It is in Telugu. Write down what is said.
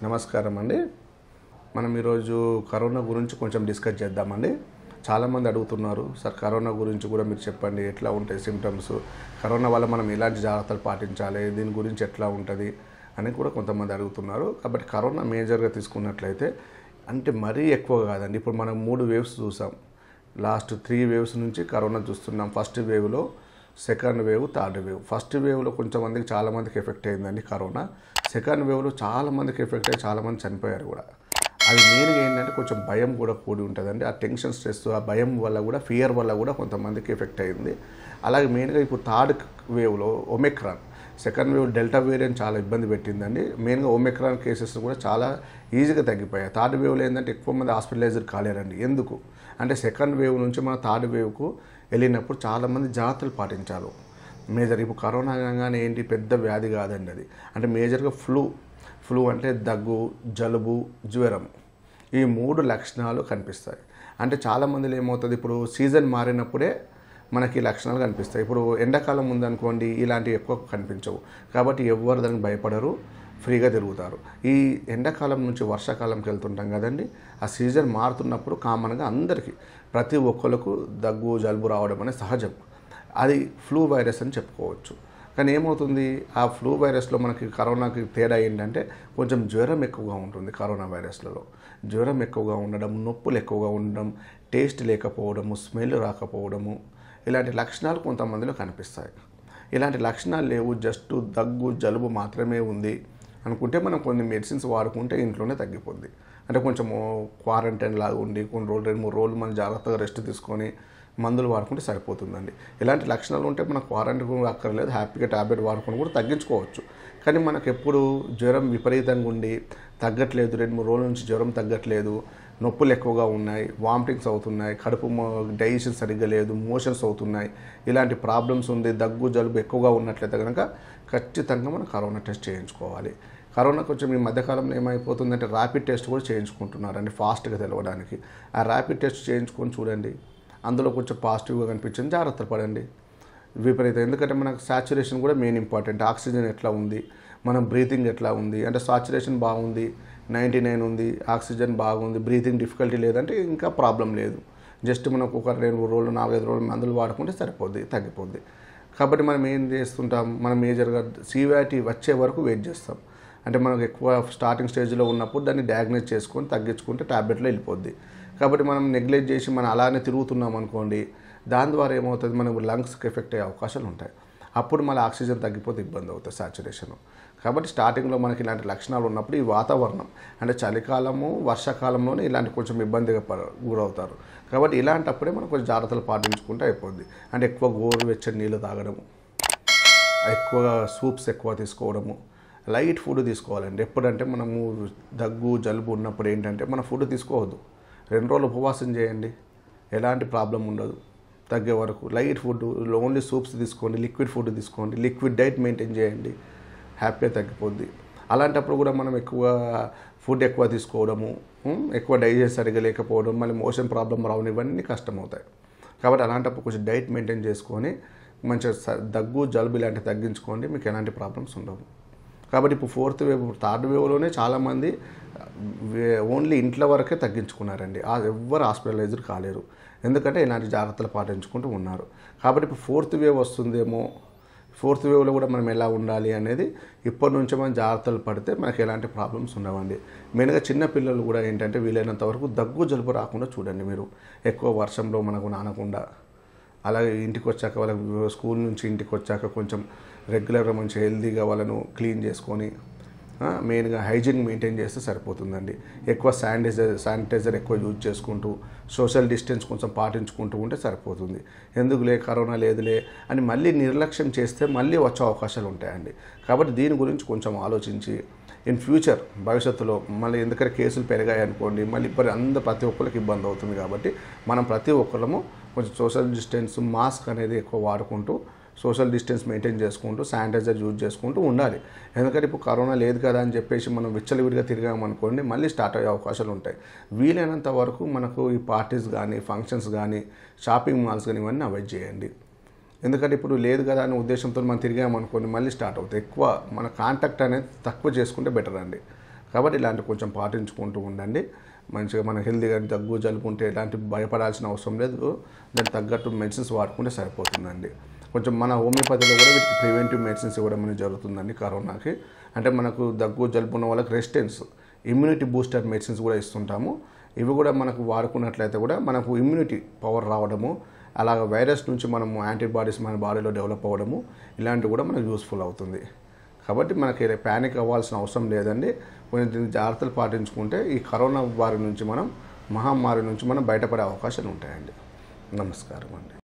నమస్కారం అండి మనం ఈరోజు కరోనా గురించి కొంచెం డిస్కస్ చేద్దామండి చాలామంది అడుగుతున్నారు సార్ కరోనా గురించి కూడా మీరు చెప్పండి ఎట్లా ఉంటాయి సిమ్టమ్స్ కరోనా వల్ల మనం ఎలాంటి జాగ్రత్తలు పాటించాలి దీని గురించి ఎట్లా ఉంటుంది అని కూడా కొంతమంది అడుగుతున్నారు కాబట్టి కరోనా మేజర్గా తీసుకున్నట్లయితే అంటే మరీ ఎక్కువ కాదండి ఇప్పుడు మనం మూడు వేవ్స్ చూసాం లాస్ట్ త్రీ వేవ్స్ నుంచి కరోనా చూస్తున్నాం ఫస్ట్ వేవ్లో second wave third wave first వేవ్లో కొంచెం మందికి చాలా మందికి ఎఫెక్ట్ అయిందండి కరోనా సెకండ్ వేవ్లో చాలా మందికి ఎఫెక్ట్ అయ్యి చాలా మంది చనిపోయారు కూడా అది మెయిన్గా ఏంటంటే కొంచెం భయం కూడా కూడి ఉంటుందండి ఆ టెన్షన్ స్ట్రెస్ ఆ భయం వల్ల కూడా ఫియర్ వల్ల కూడా కొంతమందికి ఎఫెక్ట్ అయింది అలాగే మెయిన్గా ఇప్పుడు థర్డ్ వేవ్లో Omicron second wave delta variant చాలా ఇబ్బంది పెట్టిందండి మెయిన్గా ఒమెక్రాన్ కేసెస్ కూడా చాలా ఈజీగా తగ్గిపోయాయి థర్డ్ వేవ్లో ఏంటంటే ఎక్కువ మంది హాస్పిటలైజర్ కాలేరండి ఎందుకు అంటే సెకండ్ వేవ్ నుంచి మన థర్డ్ వేవ్కు వెళ్ళినప్పుడు చాలామంది జాగ్రత్తలు పాటించాలి మేజర్ ఇప్పుడు కరోనా అనగానే ఏంటి పెద్ద వ్యాధి కాదండి అది అంటే మేజర్గా ఫ్లూ ఫ్లూ అంటే దగ్గు జలుబు జ్వరం ఈ మూడు లక్షణాలు కనిపిస్తాయి అంటే చాలామందిలో ఏమవుతుంది ఇప్పుడు సీజన్ మారినప్పుడే మనకి ఈ లక్షణాలు కనిపిస్తాయి ఇప్పుడు ఎండాకాలం ఉందనుకోండి ఇలాంటివి ఎక్కువ కనిపించవు కాబట్టి ఎవ్వరు దానికి భయపడరు ఫ్రీగా తిరుగుతారు ఈ ఎండాకాలం నుంచి వర్షాకాలంకి వెళ్తుంటాం కదండి ఆ సీజన్ మారుతున్నప్పుడు కామన్గా అందరికీ ప్రతి ఒక్కరికి దగ్గు జలుబు రావడం అనేది సహజం అది ఫ్లూ వైరస్ అని చెప్పుకోవచ్చు కానీ ఏమవుతుంది ఆ ఫ్లూ వైరస్లో మనకి కరోనాకి తేడా ఏంటంటే కొంచెం జ్వరం ఎక్కువగా ఉంటుంది కరోనా వైరస్లలో జ్వరం ఎక్కువగా ఉండడం నొప్పులు ఎక్కువగా ఉండడం టేస్ట్ లేకపోవడము స్మెల్ రాకపోవడము ఇలాంటి లక్షణాలు కొంతమందిలో కనిపిస్తాయి ఇలాంటి లక్షణాలు లేవు జస్ట్ దగ్గు జలుబు మాత్రమే ఉంది అనుకుంటే మనం కొన్ని మెడిసిన్స్ వాడుకుంటే ఇంట్లోనే తగ్గిపోద్ది అంటే కొంచెం క్వారంటైన్ లాగా ఉండి కొన్ని రోజులు రెండు మూడు రోజులు మనం జాగ్రత్తగా రెస్ట్ తీసుకొని మందులు వాడుకుంటే సరిపోతుందండి ఇలాంటి లక్షణాలు ఉంటే మనకు క్వారంటైన్ అక్కర్లేదు హ్యాపీగా ట్యాబ్లెట్ వాడుకొని కూడా తగ్గించుకోవచ్చు కానీ మనకు ఎప్పుడు జ్వరం విపరీతంగా ఉండి తగ్గట్లేదు రెండు మూడు రోజుల నుంచి జ్వరం తగ్గట్లేదు నొప్పులు ఎక్కువగా ఉన్నాయి వామిటింగ్స్ అవుతున్నాయి కడుపు డైజెషన్ సరిగ్గా లేదు మోషన్స్ అవుతున్నాయి ఇలాంటి ప్రాబ్లమ్స్ ఉంది దగ్గు జలుబు ఎక్కువగా ఉన్నట్లయితే కనుక ఖచ్చితంగా మనం కరోనా టెస్ట్ చేయించుకోవాలి కరోనా కొంచెం ఈ మధ్యకాలంలో ఏమైపోతుందంటే ర్యాపిడ్ టెస్ట్ కూడా చేయించుకుంటున్నారండి ఫాస్ట్గా తెలవడానికి ఆ ర్యాపిడ్ టెస్ట్ చేయించుకొని చూడండి అందులో కొంచెం పాజిటివ్గా కనిపించింది జాగ్రత్త పడండి విపరీతం ఎందుకంటే మనకు సాచురేషన్ కూడా మెయిన్ ఇంపార్టెంట్ ఆక్సిజన్ ఎట్లా ఉంది మనం బ్రీతింగ్ ఎట్లా ఉంది అంటే సాచురేషన్ బాగుంది నైంటీ నైన్ ఉంది ఆక్సిజన్ బాగుంది బ్రీతింగ్ డిఫికల్టీ లేదంటే ఇంకా ప్రాబ్లం లేదు జస్ట్ మనకు ఒక రెండు మూడు రోజులు నాలుగైదు రోజులు మందులు వాడుకుంటే సరిపోద్ది తగ్గిపోద్ది కాబట్టి మనం ఏం చేస్తుంటాం మనం మేజర్గా సీవాటి వచ్చే వరకు వెయిట్ చేస్తాం అంటే మనకు ఎక్కువ స్టార్టింగ్ స్టేజ్లో ఉన్నప్పుడు దాన్ని డయాగ్నైజ్ చేసుకొని తగ్గించుకుంటే ట్యాబ్లెట్లో వెళ్ళిపోద్ది కాబట్టి మనం నెగ్లెక్ట్ చేసి మనం అలానే తిరుగుతున్నాం అనుకోండి దాని ద్వారా ఏమవుతుంది మనకు లంగ్స్కి ఎఫెక్ట్ అయ్యే అవకాశాలు ఉంటాయి అప్పుడు మళ్ళీ ఆక్సిజన్ తగ్గిపోతే ఇబ్బంది అవుతుంది సాచురేషన్ కాబట్టి స్టార్టింగ్లో మనకి ఇలాంటి లక్షణాలు ఉన్నప్పుడు ఈ వాతావరణం అంటే చలికాలము వర్షాకాలంలోనే ఇలాంటి కొంచెం ఇబ్బందిగా ప- గురవుతారు కాబట్టి ఇలాంటప్పుడే మనం కొంచెం జాగ్రత్తలు పాటించుకుంటే అయిపోద్ది అంటే ఎక్కువ గోరువెచ్చని నీళ్ళు తాగడము ఎక్కువగా సూప్స్ ఎక్కువ తీసుకోవడము లైట్ ఫుడ్ తీసుకోవాలండి ఎప్పుడంటే మనము దగ్గు జలుబు ఉన్నప్పుడు ఏంటంటే మన ఫుడ్ తీసుకోవద్దు రెండు రోజులు ఉపవాసం చేయండి ఎలాంటి ప్రాబ్లం ఉండదు తగ్గే వరకు లైట్ ఫుడ్ ఓన్లీ సూప్స్ తీసుకోండి లిక్విడ్ ఫుడ్ తీసుకోండి లిక్విడ్ డైట్ మెయింటైన్ చేయండి హ్యాపీగా తగ్గిపోద్ది అలాంటప్పుడు కూడా మనం ఎక్కువ ఫుడ్ ఎక్కువ తీసుకోవడము ఉమ్, ఎక్కువ డైజెస్ట్ సరిగా లేకపోవడం మళ్ళీ మోషన్ ప్రాబ్లం రావడం ఇవన్నీ కష్టమవుతాయి కాబట్టి అలాంటప్పుడు కొంచెం డైట్ మెయింటైన్ చేసుకొని మంచిగా స- దగ్గు జలుబు ఇలాంటివి తగ్గించుకోండి మీకు ఎలాంటి ప్రాబ్లమ్స్ ఉండవు కాబట్టి ఇప్పుడు ఫోర్త్ వేవ్ థర్డ్ వేవ్లోనే చాలామంది వే- ఓన్లీ ఇంట్లో వరకే తగ్గించుకున్నారండి ఆ ఎవ్వరు హాస్పిటలైజర్ కాలేరు ఎందుకంటే ఇలాంటి జాగ్రత్తలు పాటించుకుంటూ ఉన్నారు కాబట్టి ఇప్పుడు ఫోర్త్ వేవ్ వస్తుందేమో ఫోర్త్ వేవ్లో కూడా మనం ఎలా ఉండాలి అనేది ఇప్పటి నుంచే మనం జాగ్రత్తలు పడితే మనకి ఎలాంటి ప్రాబ్లమ్స్ ఉండవండి మెయిన్గా చిన్న పిల్లలు కూడా ఏంటంటే వీలైనంత వరకు దగ్గు జలుబు రాకుండా చూడండి మీరు ఎక్కువ వర్షంలో మనకు నానకుండా అలాగే ఇంటికి వచ్చాక వాళ్ళకి స్కూల్ నుంచి ఇంటికి వచ్చాక కొంచెం రెగ్యులర్గా మంచి హెల్తీగా వాళ్ళను క్లీన్ చేసుకొని ఆ, మెయిన్గా హైజీన్ మెయింటైన్ చేస్తే సరిపోతుందండి ఎక్కువ శానిటైజర్ శానిటైజర్ ఎక్కువ యూజ్ చేసుకుంటూ సోషల్ డిస్టెన్స్ కొంచెం పాటించుకుంటూ ఉంటే సరిపోతుంది ఎందుకులే కరోనా లేదులే అని మళ్ళీ నిర్లక్ష్యం చేస్తే మళ్ళీ వచ్చే అవకాశాలు ఉంటాయండి కాబట్టి దీని గురించి కొంచెం ఆలోచించి ఇన్ ఫ్యూచర్ భవిష్యత్తులో మళ్ళీ ఎందుకంటే కేసులు పెరిగాయి అనుకోండి మళ్ళీ ఇప్పుడు అందరు ప్రతి ఒక్కరికి ఇబ్బంది అవుతుంది కాబట్టి మనం ప్రతి ఒక్కరము కొంచెం సోషల్ డిస్టెన్స్ మాస్క్ అనేది ఎక్కువ వాడుకుంటూ సోషల్ డిస్టెన్స్ మెయింటైన్ చేసుకుంటూ శానిటైజర్ యూజ్ చేసుకుంటూ ఉండాలి ఎందుకంటే ఇప్పుడు కరోనా లేదు కదా అని చెప్పేసి మనం విచ్చలవిడిగా తిరిగామనుకోండి మళ్ళీ స్టార్ట్ అయ్యే అవకాశాలు ఉంటాయి వీలైనంత వరకు మనకు ఈ పార్టీస్ కానీ ఫంక్షన్స్ కానీ షాపింగ్ మాల్స్ కానీ ఇవన్నీ అవాయిడ్ చేయండి ఎందుకంటే ఇప్పుడు లేదు కదా అనే ఉద్దేశంతో మనం తిరిగామనుకోండి మళ్ళీ స్టార్ట్ అవుతాయి ఎక్కువ మన కాంటాక్ట్ అనేది తక్కువ చేసుకుంటే బెటర్ అండి కాబట్టి ఇలాంటి కొంచెం పాటించుకుంటూ ఉండండి మంచిగా మన హెల్తీగా దగ్గు జలుబు ఉంటే ఎలాంటి భయపడాల్సిన అవసరం లేదు దానికి తగ్గట్టు మెడిసిన్స్ వాడుకుంటే సరిపోతుందండి కొంచెం మన హోమియోపతిలో కూడా వీటికి ప్రివెంటివ్ మెడిసిన్స్ ఇవ్వడం అనేది జరుగుతుందండి కరోనాకి అంటే మనకు దగ్గు జలుబు ఉన్న వాళ్ళకి రెసిస్టెన్స్ ఇమ్యూనిటీ బూస్టర్ మెడిసిన్స్ కూడా ఇస్తుంటాము ఇవి కూడా మనకు వాడుకున్నట్లయితే కూడా మనకు ఇమ్యూనిటీ పవర్ రావడము అలాగ వైరస్ నుంచి మనము యాంటీబాడీస్ మన బాడీలో డెవలప్ అవ్వడము ఇలాంటివి కూడా మనకు యూస్ఫుల్ అవుతుంది కాబట్టి మనకి ప్యానిక్ అవ్వాల్సిన అవసరం లేదండి కొంచెం దీనికి జాగ్రత్తలు పాటించుకుంటే ఈ కరోనా బారి నుంచి మనం మహమ్మారి నుంచి మనం బయటపడే అవకాశాలు ఉంటాయండి నమస్కారం అండి